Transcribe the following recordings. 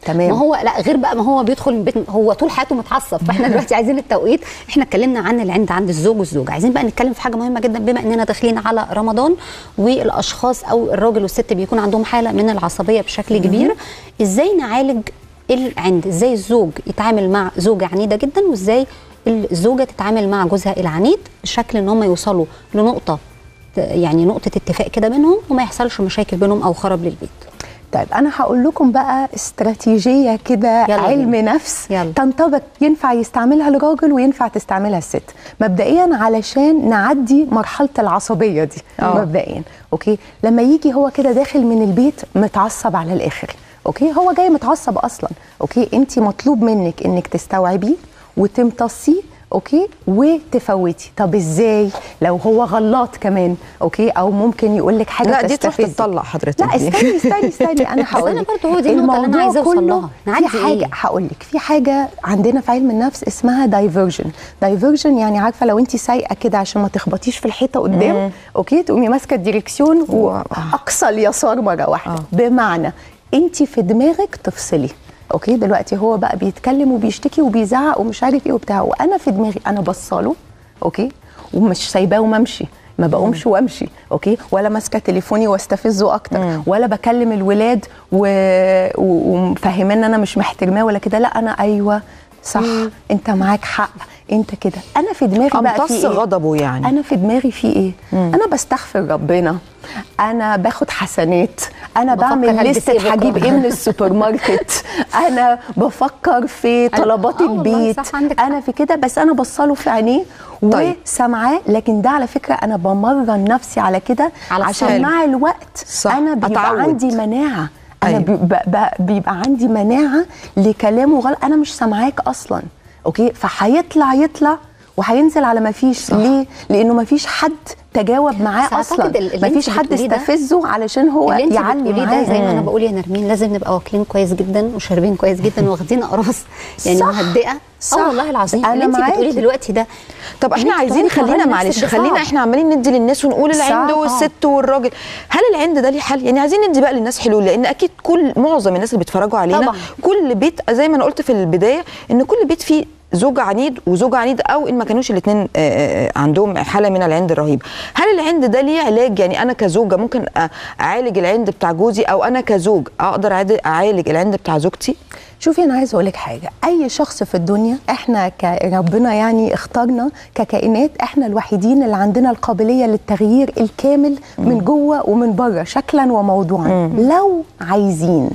تمام. ما هو لا غير بقى ما هو بيدخل من بيت هو طول حياته متعصب فاحنا دلوقتي عايزين التوقيت احنا اتكلمنا عن العند عند الزوج والزوجه عايزين بقى نتكلم في حاجه مهمه جدا بما اننا داخلين على رمضان والاشخاص او الراجل والست بيكون عندهم حاله من العصبيه بشكل كبير ازاي نعالج العند ازاي الزوج يتعامل مع زوجه عنيده جدا وازاي الزوجه تتعامل مع جوزها العنيد بشكل ان هم يوصلوا لنقطه يعني نقطه اتفاق كده بينهم وما يحصلش مشاكل بينهم او خراب للبيت طيب انا هقول لكم بقى استراتيجيه كده يلا علم بينا. نفس يلا. تنطبق ينفع يستعملها الراجل وينفع تستعملها الست مبدئيا علشان نعدي مرحله العصبيه دي آه. مبدئيا اوكي لما يجي هو كده داخل من البيت متعصب على الاخر اوكي هو جاي متعصب اصلا اوكي انت مطلوب منك انك تستوعبيه وتمتصيه اوكي وتفوتي طب ازاي لو هو غلط كمان اوكي او ممكن يقول لك حاجه لا دي تروح تستفزك. تطلع حضرتك لا دي. استني استني استني انا هقول أنا لك برضه هو دي النقطة اللي أنا عايزة أوصل لها. نعدي في حاجه إيه؟ هقول لك في حاجه عندنا في علم النفس اسمها دايفرجن دايفرجن يعني عارفه لو انت سايقه كده عشان ما تخبطيش في الحيطه قدام اوكي تقومي ماسكه الديركسيون واقصى اليسار مره واحده بمعنى انت في دماغك تفصلي اوكي دلوقتي هو بقى بيتكلم وبيشتكي وبيزعق ومش عارف ايه وبتاع وانا في دماغي انا بصاله اوكي ومش سايباه وممشي ما بقومش وامشي اوكي ولا ماسكه تليفوني واستفزه اكتر ولا بكلم الولاد و... و... ومفهماه ان انا مش محترماه ولا كده لا انا ايوه صح انت معاك حق انت كده انا في دماغي بقى في امتص ايه غضبه يعني انا في دماغي في ايه انا بستغفر ربنا انا باخد حسنات انا بفكر بعمل هلبس لستة إيه بكرة. هجيب ايه من السوبر ماركت انا بفكر في طلبات آه والله البيت صح، عندك حق. انا في كده بس انا بصله في عينيه طيب. وسامعاه لكن ده على فكره انا بمرن نفسي على كده على عشان الصبر. مع الوقت صح، انا بيبقى أتعود. عندي مناعه انا أيوة. بيبقى, بيبقى عندي مناعه لكلامه غلط انا مش سامعاك اصلا اوكي فهيطلع يطلع وهينزل على ما فيش ليه لانه ما فيش حد تجاوب معاه بس أعتقد اصلا ال- اللي ما أنت فيش حد بتقوليه ده- استفزه علشان هو اللي انت يعلي بتقوليه معاه ده زي ما انا بقول يا نرمين لازم نبقى واكلين كويس جدا وشاربين كويس جدا واخدين اقراص يعني صح. مهدئه صح. اه والله العظيم أنا اللي انت بتقوليه معاكي. دلوقتي ده طب إن احنا انت عايزين تقعدي خلينا تمرني معلش نفسك ده خلينا صعب. احنا عمالين ندي للناس ونقول العند صح. والست والراجل هل العند ده ليه حل يعني عايزين ندي بقى للناس حلول لان اكيد كل معظم الناس اللي بيتفرجوا علينا طبعاً. كل بيت زي ما انا قلت في البدايه ان كل بيت فيه زوج عنيد وزوج عنيد او ان ما كانوش الاثنين عندهم حاله من العند الرهيب هل العند ده ليه علاج يعني انا كزوجه ممكن أ- اعالج العند بتاع جوزي او انا كزوج اقدر أعد- اعالج العند بتاع زوجتي شوفي انا عايزه اقول لك حاجه اي شخص في الدنيا احنا كربنا يعني اختارنا ككائنات احنا الوحيدين اللي عندنا القابليه للتغيير الكامل من جوه ومن بره شكلا وموضوعا لو عايزين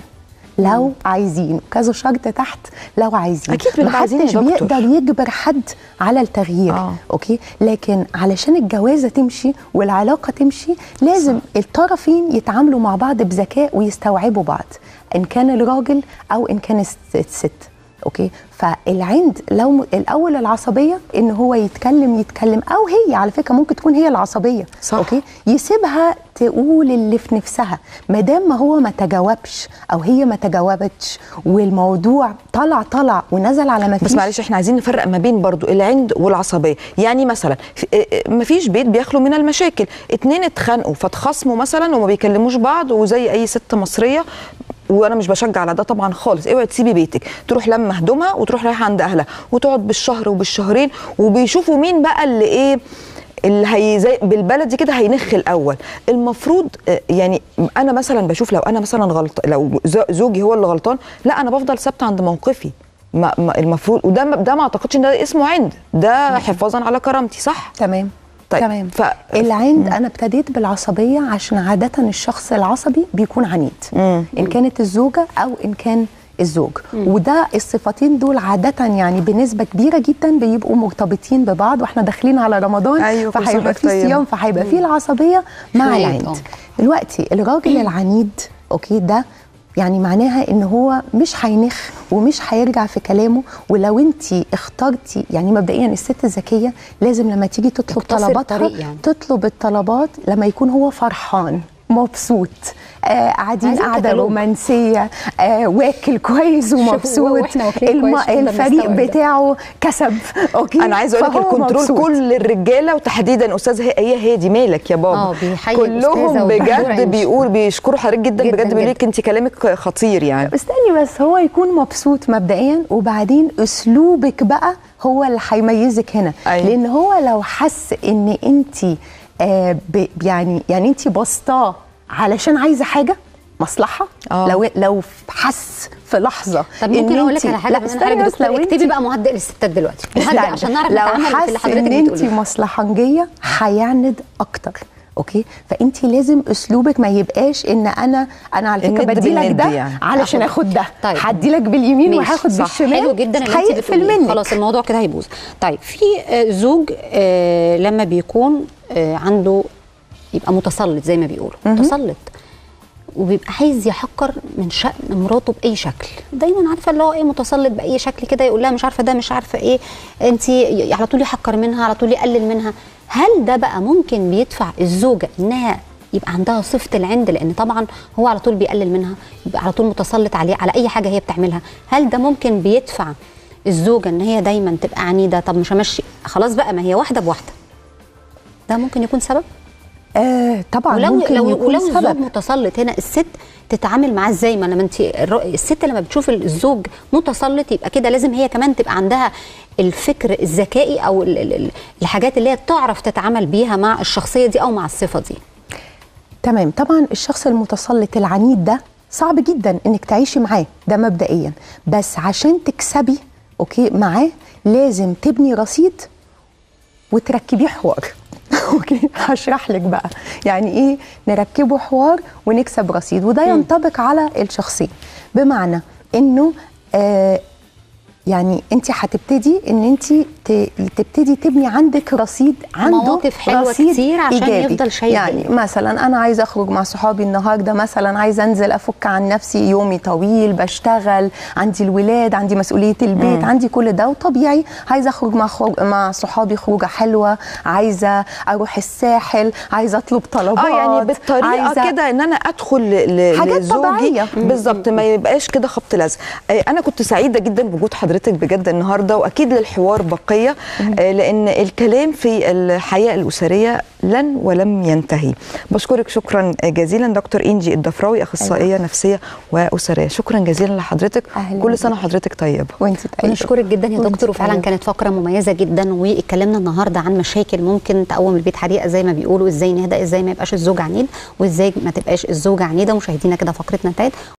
لو عايزين كذا شرط تحت لو عايزين أكيد بنبقى عايزين يا محدش دكتور. بيقدر يجبر حد على التغيير آه. اوكي لكن علشان الجوازه تمشي والعلاقه تمشي لازم صح. الطرفين يتعاملوا مع بعض بذكاء ويستوعبوا بعض ان كان الراجل او ان كان الس- الست اوكي فالعند لو م- الاول العصبيه ان هو يتكلم يتكلم او هي على فكره ممكن تكون هي العصبيه صح. اوكي يسيبها تقول اللي في نفسها ما دام ما هو ما تجاوبش او هي ما تجاوبتش والموضوع طلع طلع ونزل على ما فيش بس معلش احنا عايزين نفرق ما بين برضو العند والعصبيه يعني مثلا في- اه اه مفيش بيت بيخلو من المشاكل اتنين اتخانقوا فاتخاصموا مثلا وما بيكلموش بعض وزي اي ست مصريه وانا مش بشجع على ده طبعا خالص اوعي تسيبي بيتك تروح لما هدومها وتروح رايحه عند اهلها وتقعد بالشهر وبالشهرين وبيشوفوا مين بقى اللي ايه اللي هي زي بالبلدي كده هينخ الاول المفروض آه، يعني انا مثلا بشوف لو انا مثلا غلط لو ز- زوجي هو اللي غلطان لا انا بفضل ثابته عند موقفي ما ما المفروض وده ما- ده ما اعتقدش ان ده اسمه عند ده حفاظا على كرامتي صح تمام طيب، تمام ف- العند انا ابتديت بالعصبيه عشان عاده الشخص العصبي بيكون عنيد ان كانت الزوجه او ان كان الزوج وده الصفتين دول عادة يعني بنسبة كبيرة جدا بيبقوا مرتبطين ببعض واحنا داخلين على رمضان أيوة، كل سنة فهيبقى وأنت في طيبة. صيام فهيبقى في العصبية مع شوية، العند آه. دلوقتي الراجل العنيد اوكي ده يعني معناها ان هو مش هينخ ومش هيرجع في كلامه ولو انت اخترتي يعني مبدئيا الست الذكيه لازم لما تيجي تطلب تختصر طلباتها الطريق يعني. تطلب الطلبات لما يكون هو فرحان مبسوط آه قاعدين عايزين قاعده كتالوج. رومانسيه آه واكل كويس ومبسوط وإحنا واكلين الم... كويس عشان ده الفريق بنستوعب ده. بتاعه كسب اوكي انا عايزه اقول لك فهو الكنترول مبسوط. كل الرجاله وتحديدا استاذ هي هي هادي مالك يا بابا آه، بيحيي الأستاذة كلهم والدكتورة بجد إنشا. بيقول بيشكروا حضرتك جدا, جداً بجد بيقول جداً. لك انت كلامك خطير يعني استني بس هو يكون مبسوط مبدئيا وبعدين اسلوبك بقى هو اللي هيميزك هنا أيوة. لان هو لو حس ان انت آه ب- يعني يعني انت بسطاه علشان عايزه حاجه مصلحه آه. لو لو حس في لحظه طب ممكن إن اقول لك أنت- على حاجه لا بما ان استني حضرتك بس دكتور لو اكتبي انت بقى مهدئ للستات دلوقتي مهدئ لا، عشان نعرف لو نتعامل في اللي حس حضرتك ان انت بتقوليه مصلحنجيه هيعند اكتر اوكي فانت لازم اسلوبك ما يبقاش ان انا انا على فكره الند بدي لك بالند ده يعني. علشان آخد. اخد ده طيب. هدي لك باليمين ماشي، وهاخد صح. بالشمال حلو جدا اللي انت هيقفل بتقوليه منك خلاص الموضوع كده هيبوظ طيب في آه، زوج آه، لما بيكون آه، عنده يبقى متسلط زي ما بيقولوا متسلط وبيبقى عايز يحقر من شأن مراته بأي شكل دايما عارفه اللي هو ايه متسلط بأي شكل كده يقول لها مش عارفه ده مش عارفه ايه انت على طول يحقر منها على طول يقلل منها هل ده بقى ممكن بيدفع الزوجه انها يبقى عندها صفه العند لان طبعا هو على طول بيقلل منها يبقى على طول متسلط عليه على اي حاجه هي بتعملها هل ده ممكن بيدفع الزوجه ان هي دايما تبقى عنيده طب مش همشي خلاص بقى ما هي واحده بواحده ده ممكن يكون سبب آه طبعا ولو ممكن لو يكون ولو الزوج سبب متسلط هنا الست تتعامل معاه ازاي ما لما انت الر- الست لما بتشوف الزوج متسلط يبقى كده لازم هي كمان تبقى عندها الفكر الذكائي او ال- ال- ال- الحاجات اللي هي تعرف تتعامل بيها مع الشخصيه دي او مع الصفه دي تمام طبعا الشخص المتسلط العنيد ده صعب جدا انك تعيشي معاه ده مبدئيا بس عشان تكسبي اوكي معاه لازم تبني رصيد وتركبيه حوار اوكي هشرح لك بقى يعني ايه نركبه حوار ونكسب رصيد وده ينطبق على الشخصين بمعنى انه آه يعني انت هتبتدي ان انت ت- تبتدي تبني عندك رصيد عنده مواقف حلوة رصيد كتير عشان إيجابي. يفضل شايف يعني ده. مثلا انا عايزه اخرج مع صحابي النهارده مثلا عايزه انزل افك عن نفسي يومي طويل بشتغل عندي الولاد عندي مسؤوليه البيت عندي كل ده وطبيعي عايزه اخرج مع خروج مع صحابي خروجه حلوه عايزه اروح الساحل عايزه اطلب طلبات اه يعني بالطريقه عايزة- كده ان انا ادخل ل- ل- حاجات لزوجي طبيعية. بالظبط ما يبقاش كده خبط لزق آه، انا كنت سعيده جدا بوجود حضرتك بجد النهارده واكيد للحوار بقيه آه، لان الكلام في الحياه الاسريه لن ولم ينتهي بشكرك شكرا جزيلا دكتور انجي الضفراوي اخصائيه نفسيه واسريه شكرا جزيلا لحضرتك أهلاً كل بيك. سنه وحضرتك طيبه وانت طيبه ونشكرك جدا يا وانت دكتور وفعلا طيبة. كانت فقره مميزه جدا واتكلمنا النهارده عن مشاكل ممكن تقوم البيت حريقه زي ما بيقولوا ازاي نهدى ازاي ما يبقاش الزوج عنيد وازاي ما تبقاش الزوجه عنيده مشاهدينا كده فقرتنا انتهت